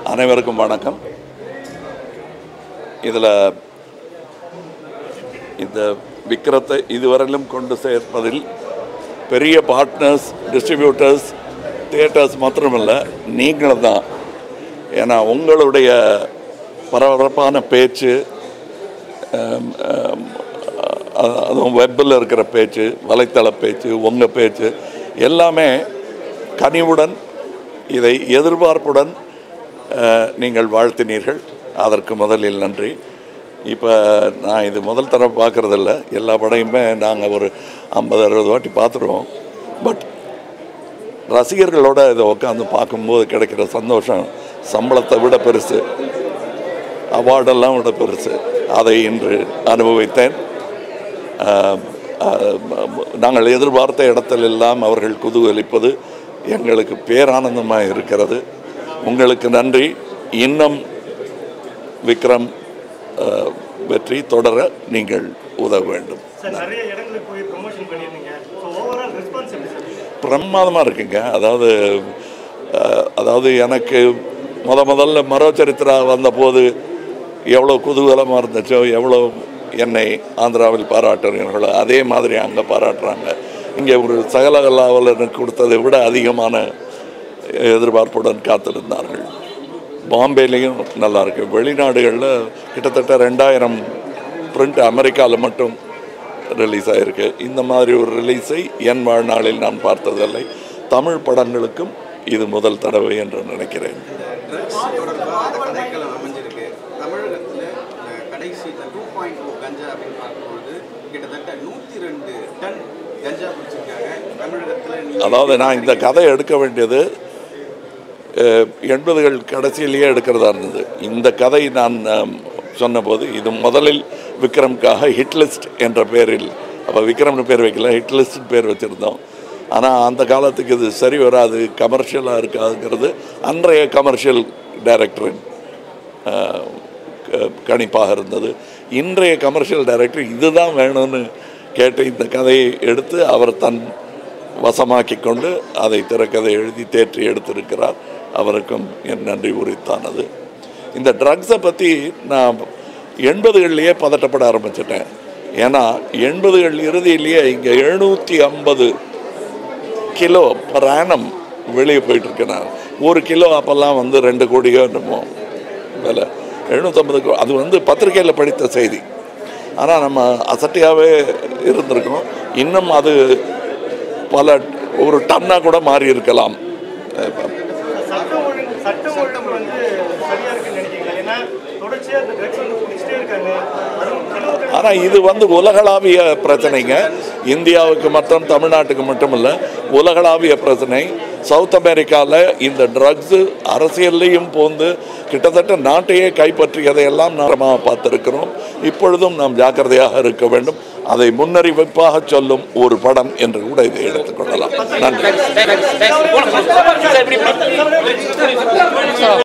அனைவருக்கும் வணக்கம் இதில் இந்த விக்கிரத்தை இதுவரையிலும் கொண்டு சேர்ப்பதில் பெரிய பார்ட்னர்ஸ் டிஸ்ட்ரிபியூட்டர்ஸ் தியேட்டர்ஸ் மாத்திரமல்ல நீங்களும் தான் ஏன்னா உங்களுடைய பரபரப்பான பேச்சு ஆம், ஆம், அ- அதுவும் வெப்பில் இருக்கிற பேச்சு வலைத்தள பேச்சு உங்கள் பேச்சு எல்லாமே கனிவுடன் இதை எதிர்பார்ப்புடன் அஹ், நீங்கள் வாழ்த்தினீர்கள் அதற்கு முதலில் நன்றி இப்போ நான் இது முதல் தடவை பார்க்குறதில்ல எல்லா படையுமே நாங்கள் ஒரு ஐம்பது அறுபது வாட்டி பார்த்துருவோம் பட் ரசிகர்களோட இதை உட்காந்து பார்க்கும்போது கிடைக்கிற சந்தோஷம் சம்பளத்தை விட பெருசு அவார்டெல்லாம் விட பெருசு அதை இன்று அனுபவித்தேன் ஆஹ், ஆஹ், நாங்கள் எதிர்பார்த்த இடத்திலெல்லாம் அவர்கள் குதூகலிப்பது எங்களுக்கு பேரானந்தமாக இருக்கிறது உங்களுக்கு நன்றி இன்னும் விக்ரம் ஆஹ், வெற்றி தொடர நீங்கள் உதவ வேண்டும் சார் நிறைய இடங்களுக்கு போய் ப்ரொமோஷன் பண்ணியிருந்தீங்க ஸோ ஓவரால் ரெஸ்பான்ஸ் எப்படி சார் பிரமாதமாக இருக்குங்க அதாவது அஹ், அதாவது எனக்கு முத முதல்ல மரோச்சரித்திரா வந்தபோது எவ்வளோ குதூகலமாக இருந்துச்சோ எவ்வளோ என்னை ஆந்திராவில் பாராட்டுறீர்களோ அதே மாதிரி அங்கே பாராட்டுறாங்க இங்கே ஒரு சகலகலாவலனுக்கு கொடுத்ததை விட அதிகமான எதிர்பார்ப்புடன் காத்திருந்தார்கள் பாம்பேலேயும் நல்லா இருக்கு வெளிநாடுகளில் கிட்டத்தட்ட ரெண்டாயிரம் பிரிண்ட் அமெரிக்காவில் மட்டும் ரிலீஸ் ஆகிருக்கு இந்த மாதிரி ஒரு ரிலீஸை என் வாழ்நாளில் நான் பார்த்ததில்லை தமிழ் படங்களுக்கும் இது முதல் தடவை என்று நினைக்கிறேன் ட்ரக்ஸ் தொடர்பாக கதைக்களம் அமைஞ்சிருக்கு தமிழகத்தில் இந்த கடைசி டூ பாயிண்ட் டூ கஞ்சா அப்படின்னு பார்க்கும்போது கிட்டத்தட்ட நூற்றி ரெண்டு டன் கஞ்சா பிடிச்சிருக்காங்க தமிழகத்தில் நீங்க அதாவது நான் இந்த கதை எடுக்க வேண்டியது அஹ், எண்பதுகள் கடைசியிலேயே எடுக்கிறதா இருந்தது இந்த கதை நான் அம், சொன்னபோது இது முதலில் விக்ரம்காக ஹிட்லிஸ்ட் என்ற பேரில் அப்போ விக்ரம்னு பேர் வைக்கல ஹிட்லிஸ்ட் பேர் வச்சுருந்தோம் ஆனால் அந்த காலத்துக்கு இது சரி வராது கமர்ஷியலாக இருக்காதுங்கிறது அன்றைய கமர்ஷியல் டைரக்டரின் அஹ், க- கணிப்பாக இருந்தது இன்றைய கமர்ஷியல் டைரக்டர் இதுதான் வேணும்னு கேட்டு இந்த கதையை எடுத்து அவர் தன் வசமாக்கி கொண்டு அதை திரைக்கதை எழுதி தேற்றி எடுத்திருக்கிறார் அவருக்கும் என் நன்றி உரித்தானது இந்த ட்ரக்ஸை பற்றி நான் எண்பதுகள்லேயே பதட்டப்பட ஆரம்பிச்சிட்டேன் ஏன்னா எண்பதுகள் இறுதியிலேயே இங்கே எழுநூற்றி ஐம்பது கிலோ per annum வெளியே போயிட்டுருக்கேன் நான் ஒரு கிலோ அப்போல்லாம் வந்து ரெண்டு கோடியோ என்னமோ விலை எழுநூற்றம்பது கோ அது வந்து பத்திரிக்கையில் படித்த செய்தி ஆனால் நம்ம அசட்டையாகவே இருந்திருக்கோம் இன்னும் அது பல ஒரு டன்னாக கூட மாறி இருக்கலாம் சட்டம் ஒழுங்கு சட்டம் ஒழுங்கு வந்து சரியா இருக்குன்னு நினைக்கிறீங்களா ஏன்னா தொடர்ச்சியாக இந்த ட்ரக்ஸ் வந்து பிடிச்சிட்டே இருக்காங்க அதுவும் கிலோ ஆனால் இது வந்து உலகளாவிய பிரச்சனைங்க இந்தியாவுக்கு மட்டும் தமிழ்நாட்டுக்கு மட்டும் இல்லை உலகளாவிய பிரச்சனை சவுத் அமெரிக்காவில் இந்த ட்ரக்ஸு அரசியல்லையும் போந்து கிட்டத்தட்ட நாட்டையே கைப்பற்றியதையெல்லாம் நாம் பார்த்திருக்கிறோம் இப்பொழுதும் நாம் ஜாக்கிரதையாக இருக்க வேண்டும் அதை முன்னறிவிப்பாக சொல்லும் ஒரு படம் என்று கூட இதை எடுத்துக்கொள்ளலாம் நன்றி